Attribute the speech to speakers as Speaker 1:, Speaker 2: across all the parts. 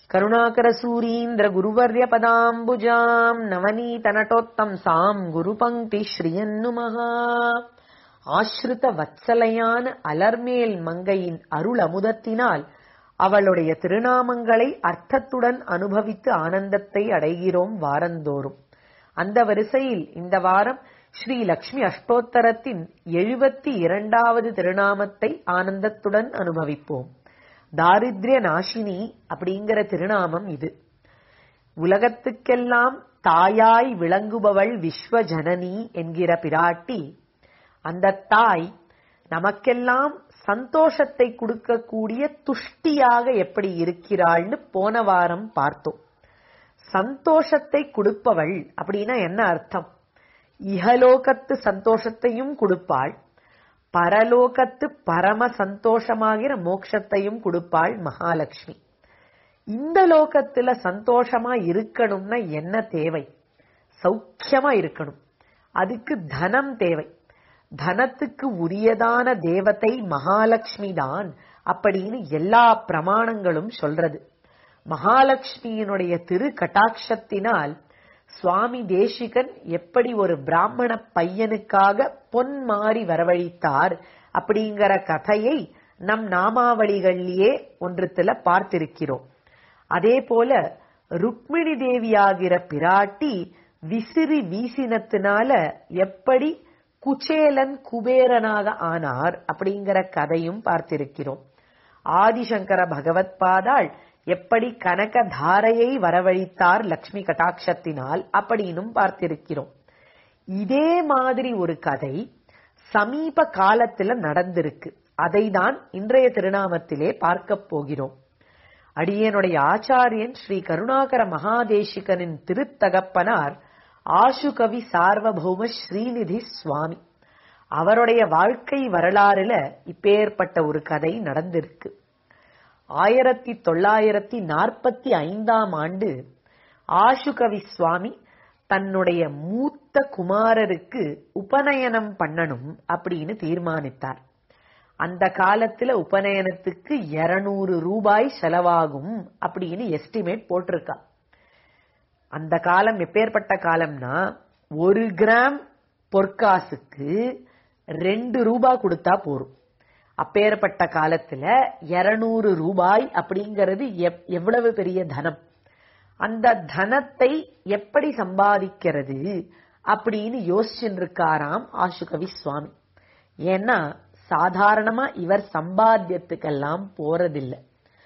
Speaker 1: கருணாகரசூரீந்திர குருவர்ய பதாம்புஜாம் நவநீத நட்டோத்தம் சாம் குரு பங்கி ஸ்ரீயன்னுமகா ஆஸ்ருத வத்சலையான அலர்மேல் மங்கையின் அருள் அமுதத்தினால் அவளுடைய திருநாமங்களை அர்த்தத்துடன் அனுபவித்து ஆனந்தத்தை அடைகிறோம் வாரந்தோறும் அந்த வரிசையில் இந்த வாரம் ஸ்ரீ லக்ஷ்மி அஷ்டோத்தரத்தின் எழுபத்தி இரண்டாவது திருநாமத்தை ஆனந்தத்துடன் அனுபவிப்போம் தாரித்ரிய நாசினி அப்படிங்கிற திருநாமம் இது உலகத்துக்கெல்லாம் தாயாய் விளங்குபவள் விஸ்வஜனனி என்கிற பிராட்டி அந்த தாய் நமக்கெல்லாம் சந்தோஷத்தை கொடுக்கக்கூடிய துஷ்டியாக எப்படி இருக்கிறாள்னு போன வாரம் பார்த்தோம் சந்தோஷத்தை கொடுப்பவள் அப்படின்னா என்ன அர்த்தம் இகலோகத்து சந்தோஷத்தையும் கொடுப்பாள் பரலோகத்து பரம சந்தோஷமாகிற மோட்சத்தையும் கொடுப்பாள் மகாலட்சுமி இந்த லோகத்துல சந்தோஷமா இருக்கணும்னா என்ன தேவை சௌக்கியமா இருக்கணும் அதுக்கு தனம் தேவை தனத்துக்கு உரியதான தேவதை மகாலட்சுமி தான் அப்படின்னு எல்லா பிரமாணங்களும் சொல்றது மகாலட்சுமியினுடைய திரு கட்டாட்சத்தினால் சுவாமி தேசிகன் எப்படி ஒரு பிராமண பையனுக்காக பொன் மாறி வரவழைத்தார் அப்படிங்கிற கதையை நம் நாமாவளிகள்லயே ஒன்றத்துல பார்த்திருக்கிறோம் அதே போல ருக்மிணி தேவியாகிற பிராட்டி விசிறி வீசினத்தினால எப்படி குச்சேலன் குபேரனாக ஆனார் அப்படிங்கிற கதையும் பார்த்திருக்கிறோம் ஆதிசங்கர பகவத் பாதாள் எப்படி கனக தாரையை வரவழைத்தார் லக்ஷ்மி கட்டாட்சத்தினால் அப்படின்னும் பார்த்திருக்கிறோம் இதே மாதிரி ஒரு கதை சமீப காலத்துல நடந்திருக்கு அதை தான் இன்றைய திருநாமத்திலே பார்க்க போகிறோம் அடியனுடைய ஆச்சாரியன் ஸ்ரீ கருணாகர மகாதேசிகனின் திருத்தகப்பனார் ஆசுகவி சார்வபௌம ஸ்ரீநிதி சுவாமி அவருடைய வாழ்க்கை வரலாறுல இப்பேற்பட்ட ஒரு கதை நடந்திருக்கு ஆயிரத்தி தொள்ளாயிரத்தி நாற்பத்தி ஐந்தாம் ஆண்டு ஆசுகவி சுவாமி தன்னுடைய மூத்த குமாரருக்கு உபநயனம் பண்ணணும் அப்படின்னு தீர்மானித்தார் அந்த காலத்துல உபநயனத்துக்கு இருநூறு ரூபாய் செலவாகும் அப்படின்னு எஸ்டிமேட் போட்டிருக்கா அந்த காலம் எப்பேற்பட்ட காலம்னா ஒரு கிராம் பொற்காசுக்கு ரெண்டு ரூபாய் கொடுத்தா போரும் அப்பேற்பட்ட காலத்துல இருநூறு ரூபாய் அப்படிங்கிறது எவ்வளவு பெரிய தனம் அந்த தனத்தை எப்படி சம்பாதிக்கிறது அப்படின்னு யோசிச்சுட்டு இருக்காராம் ஆசுகவி சுவாமி ஏன்னா சாதாரணமா இவர் சம்பாத்தியத்துக்கெல்லாம் போறதில்லை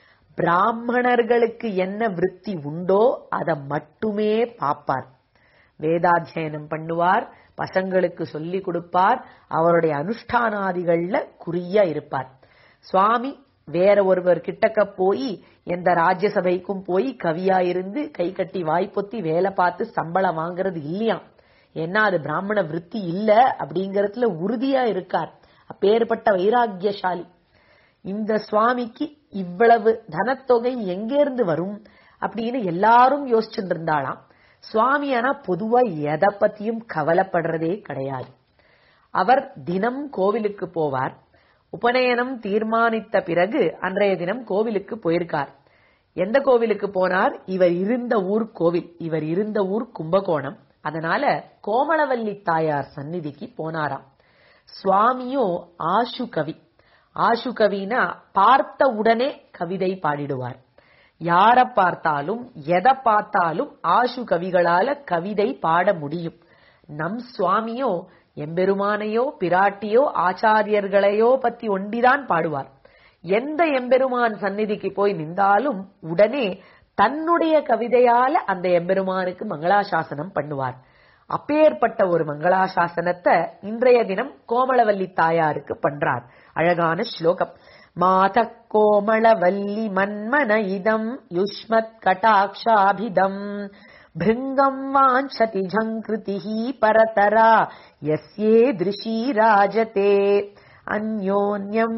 Speaker 1: பிராமணர்களுக்கு என்ன விருத்தி உண்டோ அதை மட்டுமே பாப்பார் வேதாத்தியனம் பண்ணுவார் பசங்களுக்கு சொல்லி கொடுப்பார் அவருடைய அனுஷ்டானாதிகள்ல குறியா இருப்பார் சுவாமி வேற ஒருவர் கிட்டக்க போய் எந்த ராஜ்யசபைக்கும் போய் கவியா இருந்து கை கட்டி வாய்ப்பொத்தி வேலை பார்த்து சம்பளம் வாங்குறது இல்லையாம் ஏன்னா அது பிராமண விருத்தி இல்ல அப்படிங்கறதுல உறுதியா இருக்கார் அப்பேற்பட்ட வைராக்கியசாலி இந்த சுவாமிக்கு இவ்வளவு தனத்தொகை எங்கேருந்து வரும் அப்படின்னு எல்லாரும் யோசிச்சுட்டு இருந்தாளாம் சுவாமி ஆனா பொதுவா எதை பத்தியும் கவலைப்படுறதே கிடையாது அவர் தினம் கோவிலுக்கு போவார் உபநயனம் தீர்மானித்த பிறகு அன்றைய தினம் கோவிலுக்கு போயிருக்கார் எந்த கோவிலுக்கு போனார் இவர் இருந்த ஊர் கோவில் இவர் இருந்த ஊர் கும்பகோணம் அதனால கோமளவல்லி தாயார் சந்நிதிக்கு போனாராம் சுவாமியோ ஆஷு கவி ஆஷு கவினா பார்த்த உடனே கவிதை பாடிடுவார் யார பார்த்தாலும் எதை பார்த்தாலும் ஆஷு கவிகளால கவிதை பாட முடியும் நம் சுவாமியோ எம்பெருமானையோ பிராட்டியோ ஆச்சாரியர்களையோ பத்தி ஒண்டிதான் பாடுவார் எந்த எம்பெருமான் சந்நிதிக்கு போய் நின்றாலும் உடனே தன்னுடைய கவிதையால அந்த எம்பெருமானுக்கு மங்களாசாசனம் பண்ணுவார் அப்பேற்பட்ட ஒரு மங்களாசாசனத்தை இன்றைய தினம் கோமளவல்லி தாயாருக்கு பண்றார் அழகான ஸ்லோகம் மாத கோமளவல்லி மன்மன இதம் யுஷ்மத் கட்டாட்சாபிதம் भृङ्गम् वाञ्छति झङ्कृतिः परतरा यस्येदृशी राजते अन्योन्यम्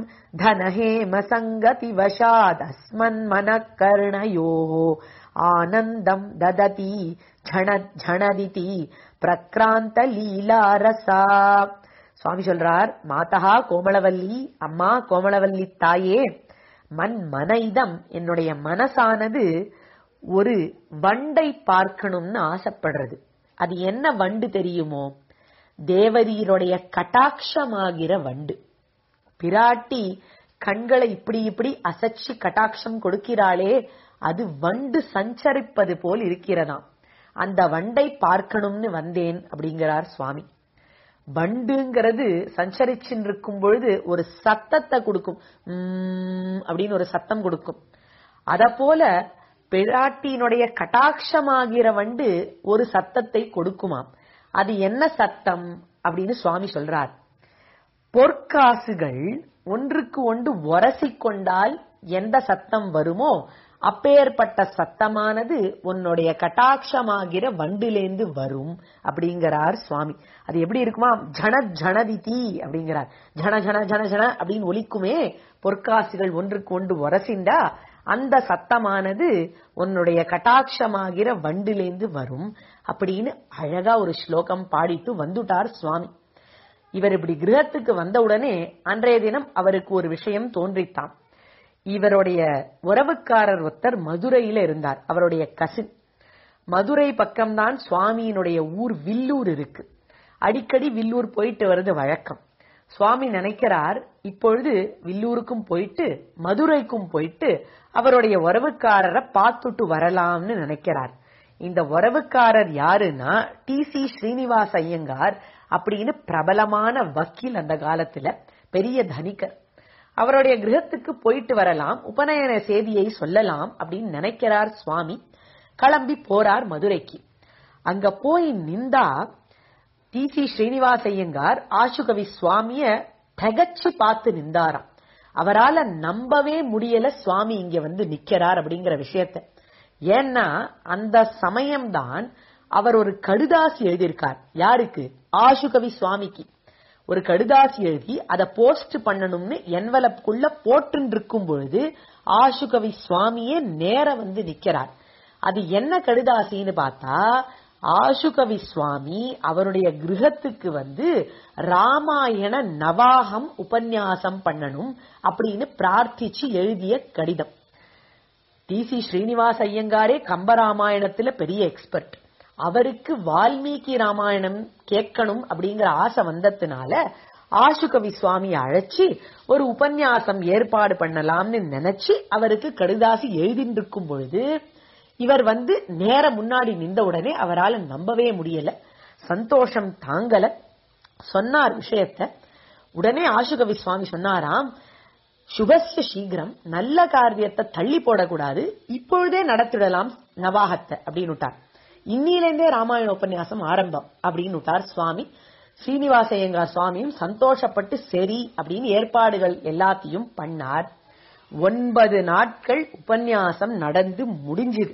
Speaker 1: धनहेमसङ्गतिवशादस्मन्मनः कर्णयोः आनन्दम् ददति झणदिति प्रक्रान्तलीलारसा சுவாமி சொல்றார் மாதா கோமளவல்லி அம்மா கோமளவல்லி தாயே மண் மனைதம் என்னுடைய மனசானது ஒரு வண்டை பார்க்கணும்னு ஆசைப்படுறது அது என்ன வண்டு தெரியுமோ தேவரீருடைய கட்டாட்சமாகிற வண்டு பிராட்டி கண்களை இப்படி இப்படி அசைச்சு கட்டாட்சம் கொடுக்கிறாளே அது வண்டு சஞ்சரிப்பது போல் இருக்கிறதாம் அந்த வண்டை பார்க்கணும்னு வந்தேன் அப்படிங்கிறார் சுவாமி வண்டுங்கிறது சஞ்சரிச்சுன்னு இருக்கும் பொழுது ஒரு சத்தத்தை கொடுக்கும் உம் அப்படின்னு ஒரு சத்தம் கொடுக்கும் அத போல பிராட்டியினுடைய கட்டாட்சமாகிற வண்டு ஒரு சத்தத்தை கொடுக்குமாம் அது என்ன சத்தம் அப்படின்னு சுவாமி சொல்றார் பொற்காசுகள் ஒன்றுக்கு ஒன்று உரசிக்கொண்டால் எந்த சத்தம் வருமோ அப்பேற்பட்ட சத்தமானது உன்னுடைய கட்டாட்சமாகிற வண்டிலேந்து வரும் அப்படிங்கிறார் சுவாமி அது எப்படி இருக்குமா ஜன ஜனதிதி அப்படிங்கிறார் ஜன ஜன ஜன ஜன அப்படின்னு ஒலிக்குமே பொற்காசுகள் ஒன்றுக்கு ஒன்று உரசிண்டா அந்த சத்தமானது உன்னுடைய கட்டாட்சமாகிற வண்டிலேந்து வரும் அப்படின்னு அழகா ஒரு ஸ்லோகம் பாடிட்டு வந்துட்டார் சுவாமி இவர் இப்படி கிரகத்துக்கு வந்த உடனே அன்றைய தினம் அவருக்கு ஒரு விஷயம் தோன்றித்தான் இவருடைய உறவுக்காரர் ஒருத்தர் மதுரையில இருந்தார் அவருடைய கசின் மதுரை பக்கம்தான் சுவாமியினுடைய ஊர் வில்லூர் இருக்கு அடிக்கடி வில்லூர் போயிட்டு வருது வழக்கம் சுவாமி நினைக்கிறார் இப்பொழுது வில்லூருக்கும் போயிட்டு மதுரைக்கும் போயிட்டு அவருடைய உறவுக்காரரை பார்த்துட்டு வரலாம்னு நினைக்கிறார் இந்த உறவுக்காரர் யாருன்னா டி சி ஸ்ரீனிவாச ஐயங்கார் அப்படின்னு பிரபலமான வக்கீல் அந்த காலத்துல பெரிய தனிகர் அவருடைய கிரகத்துக்கு போயிட்டு வரலாம் உபநயன செய்தியை சொல்லலாம் அப்படின்னு நினைக்கிறார் சுவாமி கிளம்பி போறார் மதுரைக்கு அங்க போய் நின்றா டி சி ஸ்ரீனிவாச ஐயங்கார் ஆசுகவி சுவாமிய தகச்சு பார்த்து நின்றாராம் அவரால நம்பவே முடியல சுவாமி இங்க வந்து நிக்கிறார் அப்படிங்கிற விஷயத்த ஏன்னா அந்த சமயம்தான் அவர் ஒரு கடுதாசி எழுதியிருக்கார் யாருக்கு ஆசுகவி சுவாமிக்கு ஒரு கடுதாசி எழுதி அதை போஸ்ட் பண்ணணும்னு என்வலப்புக்குள்ள போட்டு இருக்கும் பொழுது ஆசுகவி சுவாமியே நேர வந்து நிக்கிறார் அது என்ன கடுதாசின்னு பார்த்தா ஆசுகவி சுவாமி அவருடைய கிரகத்துக்கு வந்து ராமாயண நவாகம் உபன்யாசம் பண்ணணும் அப்படின்னு பிரார்த்திச்சு எழுதிய கடிதம் டி சி ஸ்ரீனிவாஸ் ஐயங்காரே கம்பராமாயணத்துல பெரிய எக்ஸ்பர்ட் அவருக்கு வால்மீகி ராமாயணம் கேட்கணும் அப்படிங்கிற ஆசை வந்ததுனால ஆசுகவி சுவாமி அழைச்சி ஒரு உபன்யாசம் ஏற்பாடு பண்ணலாம்னு நினைச்சு அவருக்கு கடுதாசி எழுதிட்டு இருக்கும் பொழுது இவர் வந்து நேர முன்னாடி நின்ற உடனே அவரால் நம்பவே முடியல சந்தோஷம் தாங்கல சொன்னார் விஷயத்த உடனே ஆசுகவி சுவாமி சொன்னாராம் சுபஸ்ய சீக்கிரம் நல்ல காரியத்தை தள்ளி போடக்கூடாது இப்பொழுதே நடத்திடலாம் நவாகத்தை அப்படின்னு விட்டார் இன்னிலேருந்தே ராமாயண உபன்யாசம் ஆரம்பம் அப்படின்னு விட்டார் சுவாமி ஸ்ரீனிவாசையங்கார் சுவாமியும் சந்தோஷப்பட்டு சரி அப்படின்னு ஏற்பாடுகள் எல்லாத்தையும் பண்ணார் ஒன்பது நாட்கள் உபன்யாசம் நடந்து முடிஞ்சுது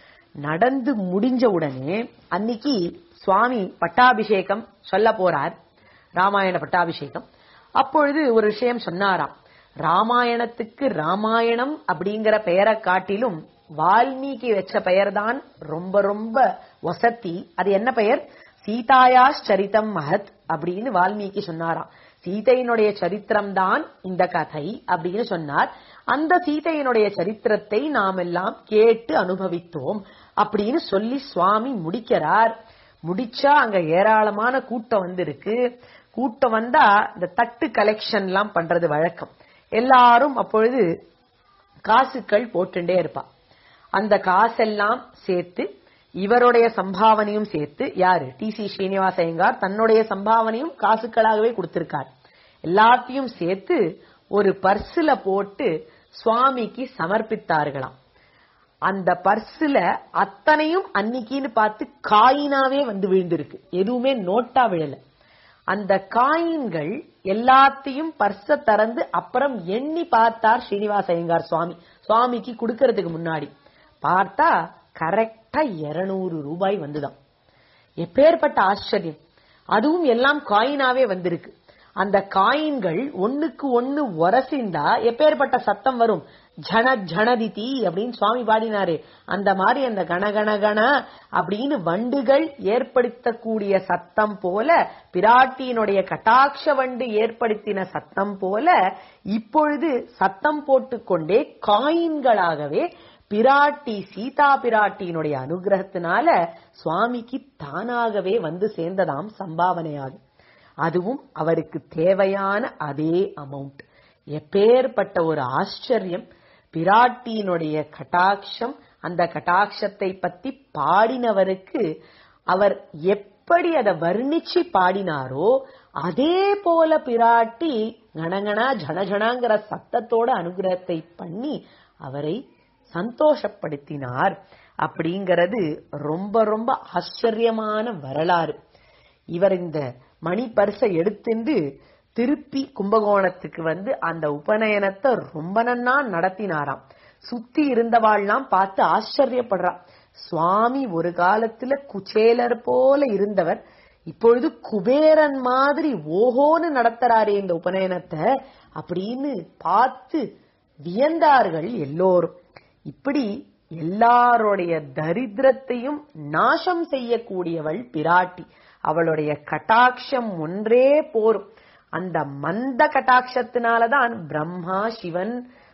Speaker 1: நடந்து முடிஞ்ச உடனே அன்னைக்கு சுவாமி பட்டாபிஷேகம் சொல்ல போறார் ராமாயண பட்டாபிஷேகம் அப்பொழுது ஒரு விஷயம் சொன்னாராம் ராமாயணத்துக்கு ராமாயணம் அப்படிங்கிற பெயரை காட்டிலும் வால்மீகி வச்ச பெயர்தான் ரொம்ப ரொம்ப வசத்தி அது என்ன பெயர் சீதாயாஸ் சரிதம் மகத் அப்படின்னு வால்மீகி சொன்னாராம் சீதையினுடைய சரித்திரம் தான் இந்த கதை அப்படின்னு சொன்னார் அந்த சீதையினுடைய சரித்திரத்தை நாம் எல்லாம் கேட்டு அனுபவித்தோம் அப்படின்னு சொல்லி சுவாமி முடிக்கிறார் முடிச்சா அங்க ஏராளமான கூட்டம் வந்து இருக்கு கூட்டம் வந்தா இந்த தட்டு கலெக்ஷன் எல்லாம் பண்றது வழக்கம் எல்லாரும் அப்பொழுது காசுக்கள் போட்டுட்டே இருப்பா அந்த காசெல்லாம் சேர்த்து இவருடைய சம்பாவனையும் சேர்த்து யாரு டி சி ஸ்ரீனிவாச ஐயங்கார் தன்னுடைய சம்பாவனையும் காசுக்களாகவே கொடுத்திருக்கார் எல்லாத்தையும் சேர்த்து ஒரு பர்சுல போட்டு சுவாமிக்கு சமர்ப்பித்தார்களாம் அந்த பர்சுல அத்தனையும் அன்னைக்குன்னு பார்த்து காயினாவே வந்து விழுந்திருக்கு எதுவுமே நோட்டா விழல அந்த காயின்கள் எல்லாத்தையும் பர்ச திறந்து அப்புறம் எண்ணி பார்த்தார் ஸ்ரீனிவாச ஐயங்கார் சுவாமி சுவாமிக்கு கொடுக்கறதுக்கு முன்னாடி பார்த்தா கரெக்டா இருநூறு ரூபாய் வந்துதான் எப்பேற்பட்ட ஆச்சரியம் அதுவும் எல்லாம் காயினாவே வந்திருக்கு அந்த காயின்கள் ஒண்ணுக்கு ஒண்ணு உரசிந்தா எப்பேற்பட்ட சத்தம் வரும் ஜன ஜனதிதி அப்படின்னு சுவாமி பாடினாரு அந்த மாதிரி அந்த கணகண கண அப்படின்னு வண்டுகள் ஏற்படுத்தக்கூடிய சத்தம் போல பிராட்டியினுடைய கட்டாட்ச வண்டு ஏற்படுத்தின சத்தம் போல இப்பொழுது சத்தம் போட்டுக்கொண்டே காயின்களாகவே பிராட்டி சீதா பிராட்டியினுடைய அனுகிரகத்தினால சுவாமிக்கு தானாகவே வந்து சேர்ந்ததாம் சம்பாவனையாக அதுவும் அவருக்கு தேவையான அதே அமௌண்ட் எப்பேற்பட்ட ஒரு ஆச்சரியம் பிராட்டியினுடைய கட்டாட்சம் அந்த கட்டாட்சத்தை பத்தி பாடினவருக்கு அவர் எப்படி அதை வர்ணிச்சு பாடினாரோ அதே போல பிராட்டி கணகணா ஜனஜனாங்கிற சத்தத்தோட அனுகிரகத்தை பண்ணி அவரை சந்தோஷப்படுத்தினார் அப்படிங்கிறது ரொம்ப ரொம்ப ஆச்சரியமான வரலாறு இவர் இந்த மணி பரிசை எடுத்துண்டு திருப்பி கும்பகோணத்துக்கு வந்து அந்த உபநயனத்தை ரொம்ப நன்னா நடத்தினாராம் சுத்தி இருந்தவாள்லாம் பார்த்து ஆச்சரியப்படுறா சுவாமி ஒரு காலத்துல குச்சேலர் போல இருந்தவர் இப்பொழுது குபேரன் மாதிரி ஓஹோன்னு நடத்துறாரே இந்த உபநயனத்தை அப்படின்னு பார்த்து வியந்தார்கள் எல்லோரும் இப்படி எல்லாருடைய தரித்திரத்தையும் நாசம் செய்யக்கூடியவள் பிராட்டி அவளுடைய கட்டாட்சம் ஒன்றே போரும் அந்த மந்த கட்டாட்சத்தினாலதான் பிரம்மா சிவன்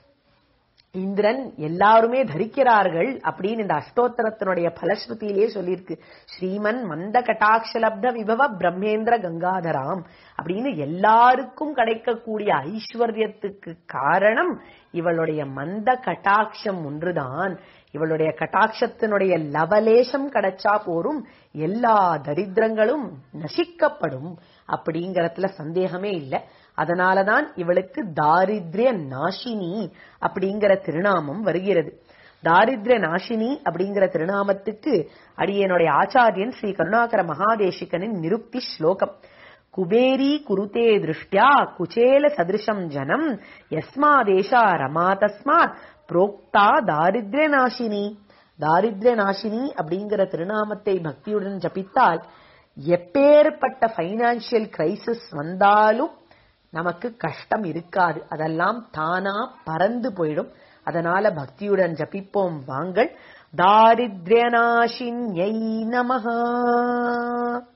Speaker 1: இந்திரன் எல்லாருமே தரிக்கிறார்கள் அப்படின்னு இந்த அஷ்டோத்தரத்தினுடைய பலஸ்ருதியிலே சொல்லியிருக்கு ஸ்ரீமன் மந்த கட்டாட்சலப்த விபவ பிரம்மேந்திர கங்காதராம் அப்படின்னு எல்லாருக்கும் கிடைக்கக்கூடிய ஐஸ்வர்யத்துக்கு காரணம் இவளுடைய மந்த கட்டாட்சம் ஒன்றுதான் இவளுடைய கட்டாட்சத்தினுடைய லவலேசம் கிடைச்சா போரும் எல்லா தரித்திரங்களும் நசிக்கப்படும் அப்படிங்கறதுல சந்தேகமே இல்லை அதனாலதான் இவளுக்கு தாரித்ரிய நாசினி அப்படிங்கிற திருநாமம் வருகிறது தாரித்ரிய நாசினி அப்படிங்கிற திருநாமத்துக்கு அடியனுடைய ஆச்சாரியன் ஸ்ரீ கருணாகர மகாதேசிகனின் நிருக்தி ஸ்லோகம் குபேரி குருதே திருஷ்டியா குச்சேல சதிருஷம் ஜனம் யஸ்மாதேஷா ரமா தஸ்மாத் புரோக்தா தாரித்ரிய நாசினி தாரித்ரிய நாசினி அப்படிங்கிற திருநாமத்தை பக்தியுடன் ஜபித்தால் எப்பேற்பட்ட பைனான்சியல் கிரைசிஸ் வந்தாலும் நமக்கு கஷ்டம் இருக்காது அதெல்லாம் தானா பறந்து போயிடும் அதனால பக்தியுடன் ஜபிப்போம் வாங்கள் தாரித்ரியநாசின்யை நமஹா